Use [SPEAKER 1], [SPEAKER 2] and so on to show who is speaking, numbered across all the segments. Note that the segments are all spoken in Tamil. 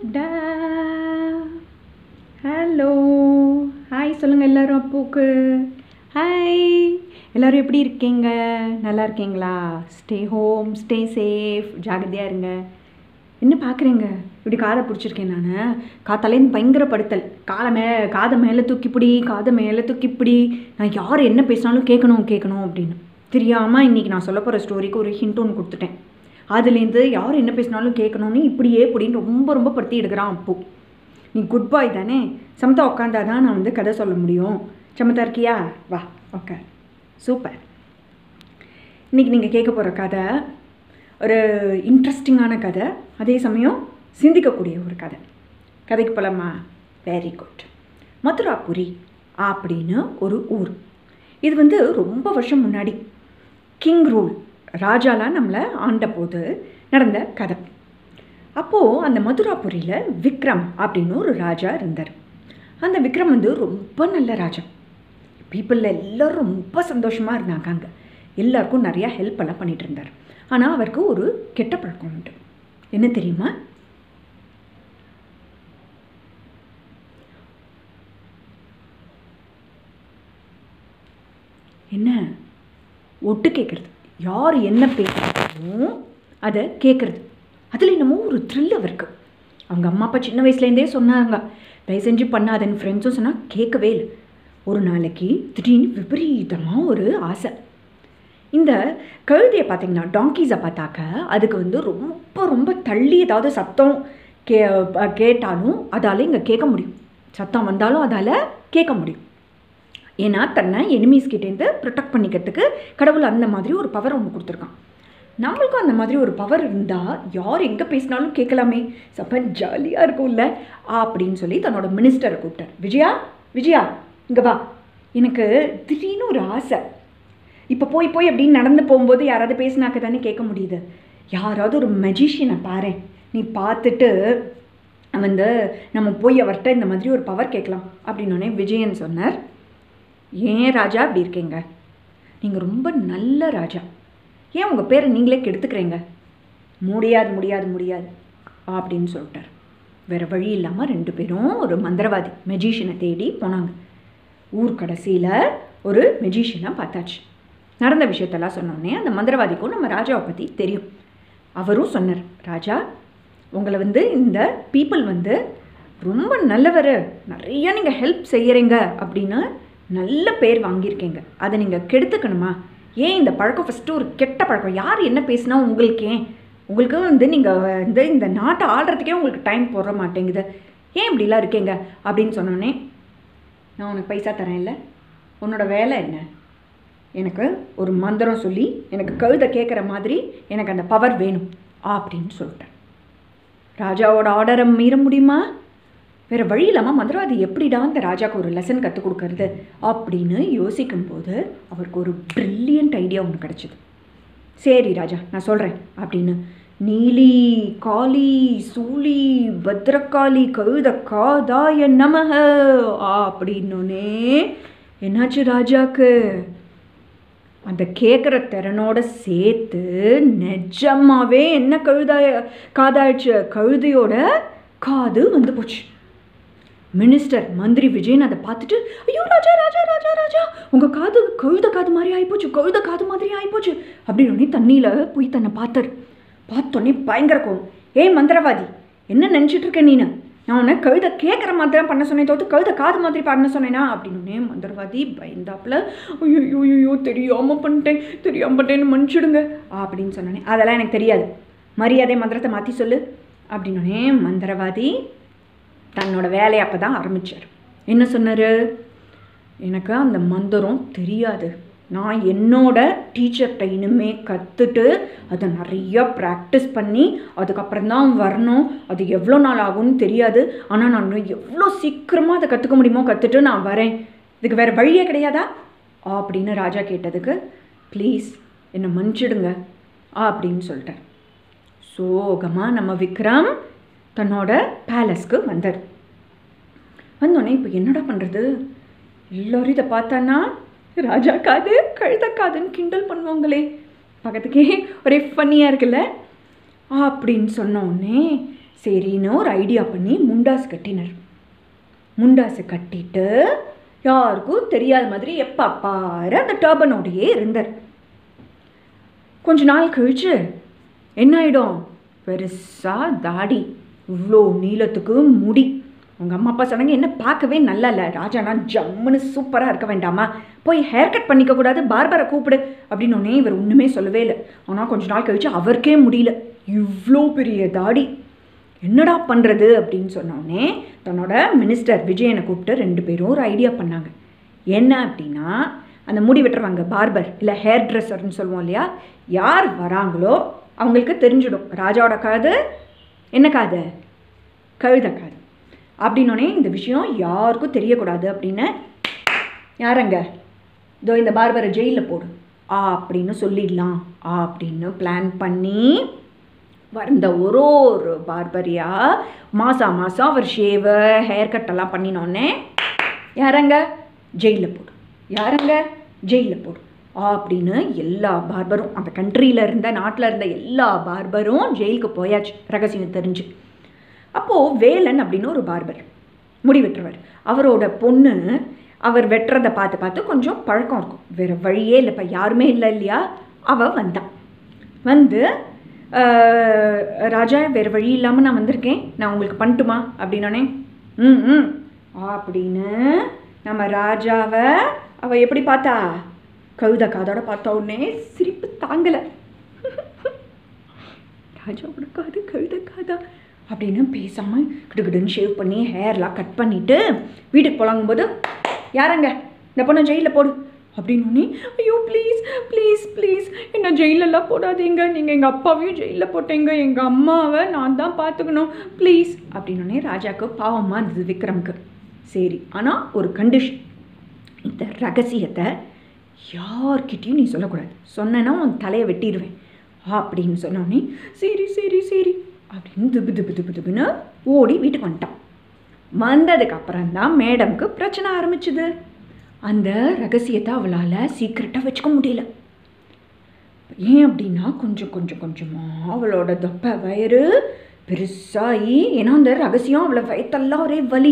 [SPEAKER 1] டா ஹலோ ஹாய் சொல்லுங்கள் எல்லாரும் அப்புக்கு ஹாய் எல்லோரும் எப்படி இருக்கீங்க நல்லா இருக்கீங்களா ஸ்டே ஹோம் ஸ்டே சேஃப் ஜாகிரதையாக இருங்க என்ன பார்க்குறீங்க இப்படி காதை பிடிச்சிருக்கேன் நான் காத்தாலேருந்து பயங்கர படுத்தல் காலை மே காதை மேலே தூக்கிப்பிடி காதை மேலே தூக்கிப்பிடி நான் யார் என்ன பேசினாலும் கேட்கணும் கேட்கணும் அப்படின்னு தெரியாமல் இன்றைக்கி நான் சொல்ல போகிற ஸ்டோரிக்கு ஒரு ஹிண்ட் ஒன்று கொடுத்துட்டேன் அதுலேருந்து யார் என்ன பேசினாலும் கேட்கணும்னு இப்படியே இப்படின்னு ரொம்ப ரொம்ப படுத்தி எடுக்கிறான் அப்பு நீ குட் பாய் தானே சமத்தா உட்காந்தா தான் நான் வந்து கதை சொல்ல முடியும் சமத்தா இருக்கியா வா ஓகே சூப்பர் இன்றைக்கி நீங்கள் கேட்க போகிற கதை ஒரு இன்ட்ரெஸ்டிங்கான கதை அதே சமயம் சிந்திக்கக்கூடிய ஒரு கதை கதைக்கு போலாமா வெரி குட் மதுராபுரி அப்படின்னு ஒரு ஊர் இது வந்து ரொம்ப வருஷம் முன்னாடி கிங் ரூல் ராஜாலாம் நம்மளை ஆண்ட போது நடந்த கதை அப்போது அந்த மதுராபுரியில் விக்ரம் அப்படின்னு ஒரு ராஜா இருந்தார் அந்த விக்ரம் வந்து ரொம்ப நல்ல ராஜா பீப்புளில் எல்லோரும் ரொம்ப சந்தோஷமாக இருந்தாங்க அங்கே எல்லாருக்கும் நிறையா ஹெல்ப் எல்லாம் பண்ணிகிட்டு இருந்தார் ஆனால் அவருக்கு ஒரு கெட்ட பழக்கம் உண்டு என்ன தெரியுமா என்ன ஒட்டு கேட்குறது யார் என்ன பேசுகிறாலும் அதை கேட்குறது அதில் என்னமோ ஒரு த்ரில் அவருக்கு அவங்க அம்மா அப்பா சின்ன வயசுலேருந்தே சொன்னாங்க தயவு செஞ்சு பண்ணாதன்னு ஃப்ரெண்ட்ஸும் சொன்னால் கேட்கவே இல்லை ஒரு நாளைக்கு திடீர்னு விபரீதமாக ஒரு ஆசை இந்த கழுதையை பார்த்தீங்கன்னா டாங்கீஸை பார்த்தாக்க அதுக்கு வந்து ரொம்ப ரொம்ப தள்ளி ஏதாவது சத்தம் கே கேட்டாலும் அதால் இங்கே கேட்க முடியும் சத்தம் வந்தாலும் அதால் கேட்க முடியும் ஏன்னா தன்னை எனிமீஸ் கிட்டேருந்து ப்ரொடெக்ட் பண்ணிக்கிறதுக்கு கடவுள் அந்த மாதிரி ஒரு பவர் ஒன்று கொடுத்துருக்கான் நம்மளுக்கும் அந்த மாதிரி ஒரு பவர் இருந்தால் யார் எங்கே பேசினாலும் கேட்கலாமே சப்ப ஜாலியாக இருக்கும்ல அப்படின்னு சொல்லி தன்னோட மினிஸ்டரை கூப்பிட்டார் விஜயா விஜயா இங்கே வா எனக்கு திடீர்னு ஒரு ஆசை இப்போ போய் போய் அப்படின்னு நடந்து போகும்போது யாராவது பேசினாக்க தானே கேட்க முடியுது யாராவது ஒரு மெஜிஷியனை பாரு நீ பார்த்துட்டு வந்து நம்ம போய் அவர்கிட்ட இந்த மாதிரி ஒரு பவர் கேட்கலாம் அப்படின்னோடனே விஜயன் சொன்னார் ஏன் ராஜா அப்படி இருக்கீங்க நீங்கள் ரொம்ப நல்ல ராஜா ஏன் உங்கள் பேரை நீங்களே கெடுத்துக்கிறீங்க முடியாது முடியாது முடியாது அப்படின்னு சொல்லிட்டார் வேறு வழி இல்லாமல் ரெண்டு பேரும் ஒரு மந்திரவாதி மெஜிஷியனை தேடி போனாங்க ஊர் கடைசியில் ஒரு மெஜிஷியனை பார்த்தாச்சு நடந்த விஷயத்தெல்லாம் சொன்னோடனே அந்த மந்திரவாதிக்கும் நம்ம ராஜாவை பற்றி தெரியும் அவரும் சொன்னார் ராஜா உங்களை வந்து இந்த பீப்புள் வந்து ரொம்ப நல்லவர் நிறைய நீங்கள் ஹெல்ப் செய்கிறீங்க அப்படின்னு நல்ல பேர் வாங்கியிருக்கீங்க அதை நீங்கள் கெடுத்துக்கணுமா ஏன் இந்த பழக்கம் ஃபஸ்ட்டு ஒரு கெட்ட பழக்கம் யார் என்ன பேசினா உங்களுக்கு ஏன் உங்களுக்கு வந்து நீங்கள் வந்து இந்த நாட்டை ஆடுறதுக்கே உங்களுக்கு டைம் போட மாட்டேங்குது ஏன் இப்படிலாம் இருக்கீங்க அப்படின்னு சொன்னோடனே நான் உனக்கு பைசா தரேன் இல்லை உன்னோட வேலை என்ன எனக்கு ஒரு மந்திரம் சொல்லி எனக்கு கழுதை கேட்குற மாதிரி எனக்கு அந்த பவர் வேணும் அப்படின்னு சொல்லிட்டேன் ராஜாவோட ஆர்டரை மீற முடியுமா வேறு வழி இல்லாமல் மந்திரவாதி எப்படிடா அந்த ராஜாவுக்கு ஒரு லெசன் கற்றுக் கொடுக்கறது அப்படின்னு யோசிக்கும்போது அவருக்கு ஒரு ப்ரில்லியண்ட் ஐடியா ஒன்று கிடச்சிது சரி ராஜா நான் சொல்கிறேன் அப்படின்னு நீலி காளி சூலி பத்ரகாளி கழுத காதாய நமக அப்படின்னோனே என்னாச்சு ராஜாக்கு அந்த கேட்குற திறனோட சேர்த்து நிஜமாவே என்ன கழுதாய காதாயிடுச்சு கழுதையோட காது வந்து போச்சு மினிஸ்டர் மந்திரி விஜயன் அதை பார்த்துட்டு ஐயோ ராஜா ராஜா ராஜா ராஜா உங்கள் காது கழுத காது மாதிரி ஆகிப்போச்சு கழுத காது மாதிரி ஆகிப்போச்சு அப்படின்னு தண்ணியில் போய் தன்னை பார்த்தார் பார்த்தோன்னே பயங்கர கோவம் ஏய் மந்திரவாதி என்ன நினச்சிட்டு இருக்க நீனு நான் உன்னை கழுத கேட்குற மாதிரி தான் பண்ண சொன்னேன் தோத்து கழுத காது மாதிரி பண்ண சொன்னேனா அப்படின்னு மந்திரவாதி பயந்தாப்புல ஐயோ ஐயோ தெரியாமல் பண்ணிட்டேன் தெரியாமல் பண்ணிட்டேன்னு மன்னிச்சிடுங்க அப்படின்னு சொன்னேனே அதெல்லாம் எனக்கு தெரியாது மரியாதை மந்திரத்தை மாற்றி சொல்லு அப்படின்னோடனே மந்திரவாதி தன்னோட வேலையை அப்போ தான் ஆரம்பித்தார் என்ன சொன்னார் எனக்கு அந்த மந்திரம் தெரியாது நான் என்னோட டீச்சர்கிட்ட இனிமே கற்றுட்டு அதை நிறையா ப்ராக்டிஸ் பண்ணி அதுக்கப்புறம் தான் வரணும் அது எவ்வளோ நாள் ஆகும்னு தெரியாது ஆனால் நான் எவ்வளோ சீக்கிரமாக அதை கற்றுக்க முடியுமோ கற்றுட்டு நான் வரேன் இதுக்கு வேறு வழியே கிடையாதா அப்படின்னு ராஜா கேட்டதுக்கு ப்ளீஸ் என்னை மன்னிச்சிடுங்க அப்படின்னு சொல்லிட்டேன் சோகமாக நம்ம விக்ரம் தன்னோட பேலஸ்க்கு வந்தார் வந்தோடனே இப்போ என்னடா பண்ணுறது எல்லோரும் இதை பார்த்தானா ராஜா காது கழுத காதுன்னு கிண்டல் பண்ணுவாங்களே பக்கத்துக்கே ஒரே ஃபன்னியாக இருக்குல்ல அப்படின்னு சொன்ன உடனே சரின்னு ஒரு ஐடியா பண்ணி முண்டாஸ் கட்டினார் முண்டாஸை கட்டிட்டு யாருக்கும் தெரியாத மாதிரி எப்போ பாரு அந்த டர்பனோடையே இருந்தார் கொஞ்ச நாள் கழிச்சு என்ன ஆகிடும் பெருசாக தாடி இவ்வளோ நீளத்துக்கு முடி உங்கள் அம்மா அப்பா சொன்னாங்க என்ன பார்க்கவே நல்லா இல்லை ராஜானா ஜம்முன்னு சூப்பராக இருக்க வேண்டாமா போய் ஹேர் கட் பண்ணிக்க கூடாது பார்பரை கூப்பிடு அப்படின்னோடனே இவர் ஒன்றுமே சொல்லவே இல்லை ஆனால் கொஞ்ச நாள் கழிச்சு அவருக்கே முடியல இவ்வளோ பெரிய தாடி என்னடா பண்ணுறது அப்படின்னு சொன்னோடனே தன்னோட மினிஸ்டர் விஜயனை கூப்பிட்டு ரெண்டு பேரும் ஒரு ஐடியா பண்ணாங்க என்ன அப்படின்னா அந்த முடி வெட்டுறவங்க பார்பர் இல்லை ஹேர் ட்ரெஸ்ஸர்னு சொல்லுவோம் இல்லையா யார் வராங்களோ அவங்களுக்கு தெரிஞ்சிடும் ராஜாவோட காது என்ன காது கழுத காது அப்படின்னோடனே இந்த விஷயம் யாருக்கும் தெரியக்கூடாது அப்படின்னு யாரங்க இதோ இந்த பார்பரை ஜெயிலில் போடு ஆ அப்படின்னு சொல்லிடலாம் ஆ அப்படின்னு பிளான் பண்ணி வந்த ஒரு ஒரு பார்பரியா மாதம் மாதம் அவர் ஷேவு ஹேர் கட்டெல்லாம் பண்ணினோடனே யாரங்க ஜெயிலில் போடு யாரங்க ஜெயிலில் போடு அப்படின்னு எல்லா பார்பரும் அந்த கண்ட்ரியில் இருந்த நாட்டில் இருந்த எல்லா பார்பரும் ஜெயிலுக்கு போயாச்சு ரகசியம் தெரிஞ்சு அப்போது வேலன் அப்படின்னு ஒரு பார்பர் முடி வெட்டுறவர் அவரோட பொண்ணு அவர் வெட்டுறதை பார்த்து பார்த்து கொஞ்சம் பழக்கம் இருக்கும் வேறு வழியே இல்லை இப்போ யாருமே இல்லை இல்லையா அவள் வந்தான் வந்து "அஹ், ராஜா வேறு வழி இல்லாமல் நான் வந்திருக்கேன் நான் உங்களுக்கு பண்ணட்டுமா அப்படின்னோடனே ம் ம் அப்படின்னு நம்ம ராஜாவை அவள் எப்படி பார்த்தா கழுத காதோட பார்த்த உடனே சிரிப்பு தாங்கலை ராஜாவோட காது கழுத காதா அப்படின்னு பேசாமல் கிடுகிடுன்னு ஷேவ் பண்ணி ஹேர்லாம் கட் பண்ணிவிட்டு வீட்டுக்கு போலாங்கும்போது யாரங்க இந்த பொண்ணை ஜெயிலில் போடு அப்படின்னு ஐயோ ப்ளீஸ் ப்ளீஸ் ப்ளீஸ் என்ன ஜெயிலெல்லாம் போடாதீங்க நீங்கள் எங்கள் அப்பாவையும் ஜெயிலில் போட்டீங்க எங்கள் அம்மாவை நான் தான் பார்த்துக்கணும் ப்ளீஸ் அப்படின்னோடனே ராஜாவுக்கு பாவமாக இருந்தது விக்ரம்க்கு சரி ஆனால் ஒரு கண்டிஷன் இந்த ரகசியத்தை யார்கிட்டயும் நீ சொல்லக்கூடாது சொன்னேன்னா உன் தலையை வெட்டிடுவேன் அப்படின்னு சொன்னோடனே சரி சரி சரி அப்படின்னு திபு திபு திபு திபுன்னு ஓடி வீட்டுக்கு வந்துட்டான் வந்ததுக்கு அப்புறம் தான் மேடம்க்கு பிரச்சனை ஆரம்பிச்சுது அந்த ரகசியத்தை அவளால் சீக்கிரட்டாக வச்சுக்க முடியல ஏன் அப்படின்னா கொஞ்சம் கொஞ்சம் கொஞ்சமாக அவளோட தொப்பை வயிறு பெருசாகி ஏன்னா அந்த ரகசியம் அவளை வயிற்றெல்லாம் ஒரே வலி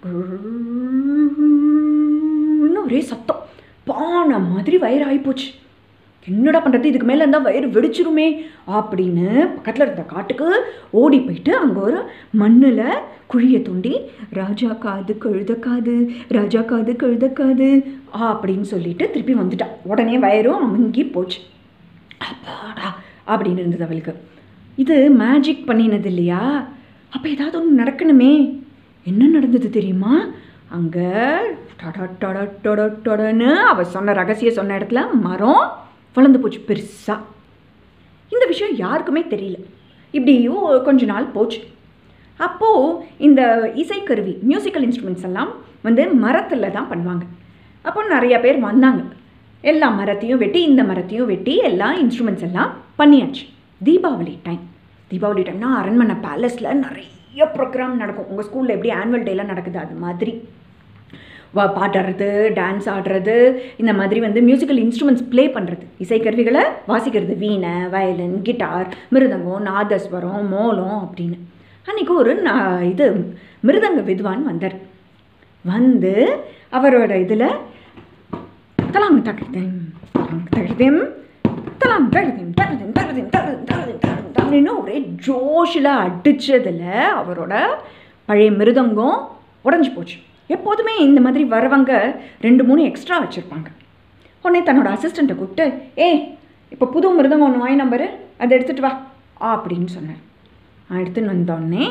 [SPEAKER 1] குர்ன்னு ஒரே சத்தம் பானை மாதிரி வயிறு ஆகிப்போச்சு என்னடா பண்ணுறது இதுக்கு மேலே இருந்தால் வயிறு வெடிச்சிருமே அப்படின்னு பக்கத்தில் இருந்த காட்டுக்கு ஓடி போயிட்டு அங்கே ஒரு மண்ணில் குழியை தோண்டி ராஜா காது கழுத காது ராஜா காது கழுத காது ஆ அப்படின்னு சொல்லிட்டு திருப்பி வந்துட்டான் உடனே வயிறும் அமுங்கி போச்சு அப்பாடா அப்படின்னு இருந்தது அவளுக்கு இது மேஜிக் பண்ணினது இல்லையா அப்போ ஏதாவது ஒன்று நடக்கணுமே என்ன நடந்தது தெரியுமா அங்கே டட டட டட டடன்னு அவள் சொன்ன ரகசிய சொன்ன இடத்துல மரம் வளர்ந்து போச்சு பெருசாக இந்த விஷயம் யாருக்குமே தெரியல இப்படியும் கொஞ்ச நாள் போச்சு அப்போது இந்த இசைக்கருவி மியூசிக்கல் இன்ஸ்ட்ருமெண்ட்ஸ் எல்லாம் வந்து மரத்தில் தான் பண்ணுவாங்க அப்போ நிறைய பேர் வந்தாங்க எல்லா மரத்தையும் வெட்டி இந்த மரத்தையும் வெட்டி எல்லா இன்ஸ்ட்ருமெண்ட்ஸ் எல்லாம் பண்ணியாச்சு தீபாவளி டைம் தீபாவளி டைம்னா அரண்மனை பேலஸில் நிறைய ப்ரோக்ராம் நடக்கும் உங்கள் ஸ்கூலில் எப்படி ஆனுவல் டேலாம் நடக்குது அது மாதிரி வா பாடுறது டான்ஸ் ஆடுறது இந்த மாதிரி வந்து மியூசிக்கல் இன்ஸ்ட்ருமெண்ட்ஸ் ப்ளே பண்ணுறது இசைக்கருவிகளை வாசிக்கிறது வீணை வயலின் கிட்டார் மிருதங்கம் நாதஸ்வரம் மோளம் அப்படின்னு அன்றைக்கி ஒரு நா- இது மிருதங்க வித்வான் வந்தார் வந்து அவரோட இதில் தலாம் தகர்தேன் தலாம் தகர்தேன் தலாம் தகர்தேன் தகர்தேன் தகர்தேன் தகர்தேன் தகர்தேன் தகர்தேன் அப்படின்னு ஒரே ஜோஷில் அடித்ததில் அவரோட பழைய மிருதங்கம் உடஞ்சி போச்சு எப்போதுமே இந்த மாதிரி வரவங்க ரெண்டு மூணு எக்ஸ்ட்ரா வச்சுருப்பாங்க உடனே தன்னோட அசிஸ்டண்ட்டை கூப்பிட்டு ஏய் இப்போ புது மிருதங்கம் ஒன்று வாங்கி நம்பரு அதை எடுத்துகிட்டு வா ஆ அப்படின்னு சொன்னார் நான் எடுத்துன்னு வந்தோடனே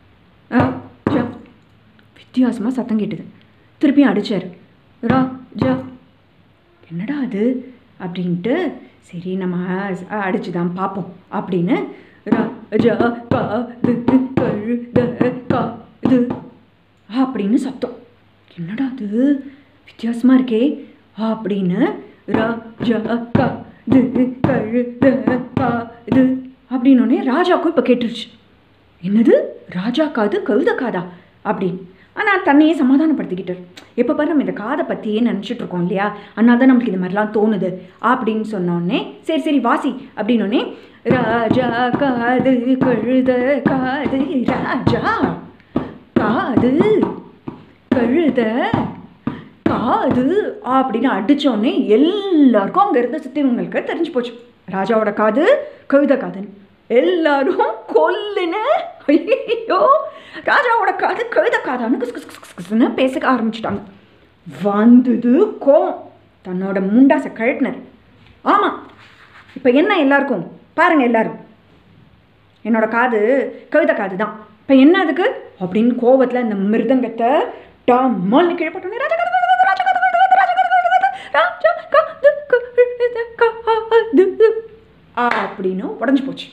[SPEAKER 1] வித்தியாசமாக சத்தம் கேட்டுது திருப்பியும் அடித்தார் ரா ஜா என்னடா அது அப்படின்ட்டு சரி நம்ம அடிச்சு தான் பார்ப்போம் அப்படின்னு ரா ஜா கா து கழுத கா இது அப்படின்னு சத்தம் என்னடா அது வித்தியாசமாக இருக்கே அப்படின்னு ரா ஜா கா து கழுத கா இது அப்படின்னோடனே ராஜாவுக்கும் இப்போ கேட்டுருச்சு என்னது ராஜா காது கழுத காதா அப்படின்னு ஆனால் தன்னையே சமாதானப்படுத்திக்கிட்டார் எப்போ பாரு நம்ம இந்த காதை பற்றியே நினச்சிட்டு இருக்கோம் இல்லையா அதனால தான் நம்மளுக்கு இந்த மாதிரிலாம் தோணுது அப்படின்னு சொன்னோடனே சரி சரி வாசி அப்படின்னோடனே ராஜா காது கழுத காது ராஜா காது கழுத காது அப்படின்னு அடித்தோடனே எல்லாருக்கும் அங்கே இருந்த சித்திரங்களுக்கு தெரிஞ்சு போச்சு ராஜாவோட காது கழுத காதுன்னு எல்லாரும் கொல்லுன ஐயோ ராஜாவோட காது கழுத காதான்னு குஸ் குஸ் குஸ் குஸ்னு பேச ஆரம்பிச்சிட்டாங்க வந்தது கோவம் தன்னோட முண்டாசை கழட்டினார் ஆமாம் இப்போ என்ன எல்லாருக்கும் பாருங்க எல்லாரும் என்னோட காது கழுத காது தான் இப்போ என்ன அதுக்கு அப்படின்னு கோவத்தில் இந்த மிருதங்கத்தை டம்மால்னு கீழே போட்டோன்னே ராஜா காது கழுத, ராஜா காது கழுத, ராஜா காது கழுத, ராஜா காது கழுத காது அப்படின்னு உடஞ்சி போச்சு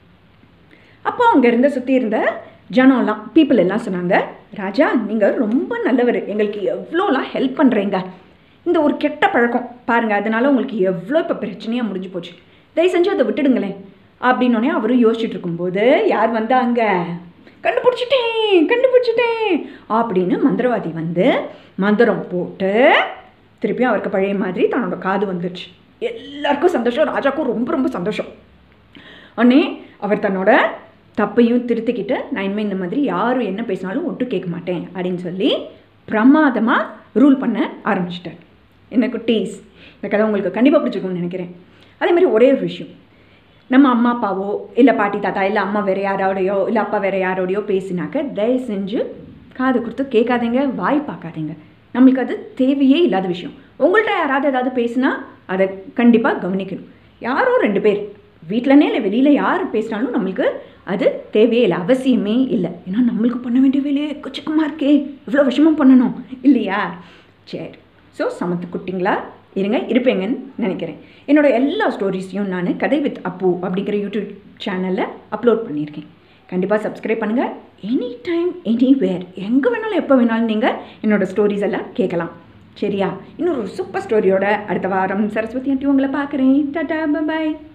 [SPEAKER 1] அப்போ அங்கே இருந்த சுற்றி இருந்த ஜனம்லாம் பீப்புள் எல்லாம் சொன்னாங்க ராஜா நீங்கள் ரொம்ப நல்லவர் எங்களுக்கு எவ்வளோலாம் ஹெல்ப் பண்ணுறீங்க இந்த ஒரு கெட்ட பழக்கம் பாருங்கள் அதனால உங்களுக்கு எவ்வளோ இப்போ பிரச்சனையாக முடிஞ்சு போச்சு தயவு செஞ்சு அதை விட்டுடுங்களேன் அப்படின்னோடனே அவரும் யோசிச்சுட்டு இருக்கும்போது யார் வந்தாங்க கண்டுபிடிச்சிட்டேன் கண்டுபிடிச்சிட்டேன் அப்படின்னு மந்திரவாதி வந்து மந்திரம் போட்டு திருப்பியும் அவருக்கு பழைய மாதிரி தன்னோட காது வந்துடுச்சு எல்லாருக்கும் சந்தோஷம் ராஜாக்கும் ரொம்ப ரொம்ப சந்தோஷம் உடனே அவர் தன்னோட தப்பையும் திருத்திக்கிட்டு நான் இனிமேல் இந்த மாதிரி யாரும் என்ன பேசினாலும் ஒட்டு கேட்க மாட்டேன் அப்படின்னு சொல்லி பிரமாதமாக ரூல் பண்ண ஆரம்பிச்சிட்டார் என்ன குட்டீஸ் இந்த கதை உங்களுக்கு கண்டிப்பாக பிடிச்சிருக்கும்னு நினைக்கிறேன் அதே மாதிரி ஒரே ஒரு விஷயம் நம்ம அம்மா அப்பாவோ இல்லை பாட்டி தாத்தா இல்லை அம்மா வேறு யாரோடையோ இல்லை அப்பா வேறு யாரோடையோ பேசினாக்க தயவு செஞ்சு காது கொடுத்து கேட்காதீங்க வாய் பார்க்காதீங்க நம்மளுக்கு அது தேவையே இல்லாத விஷயம் உங்கள்கிட்ட யாராவது ஏதாவது பேசினா அதை கண்டிப்பாக கவனிக்கணும் யாரோ ரெண்டு பேர் வீட்டிலனே இல்லை வெளியில் யார் பேசினாலும் நம்மளுக்கு அது தேவையே இல்லை அவசியமே இல்லை ஏன்னா நம்மளுக்கு பண்ண வேண்டிய வேலையே எக்கச்சக்கமாக இருக்கே இவ்வளோ விஷயமும் பண்ணணும் இல்லையா சரி ஸோ சமத்து குட்டிங்களா இருங்க இருப்பேங்கன்னு நினைக்கிறேன் என்னோட எல்லா ஸ்டோரிஸையும் நான் கதை வித் அப்பு அப்படிங்கிற யூடியூப் சேனலில் அப்லோட் பண்ணியிருக்கேன் கண்டிப்பாக சப்ஸ்கிரைப் பண்ணுங்கள் எனி டைம் எனிவேர் எங்கே வேணாலும் எப்போ வேணாலும் நீங்கள் என்னோட ஸ்டோரிஸ் எல்லாம் கேட்கலாம் சரியா இன்னொரு சூப்பர் ஸ்டோரியோட அடுத்த வாரம் சரஸ்வதி ஆண்டி உங்களை பார்க்குறேன் டாடா பாய்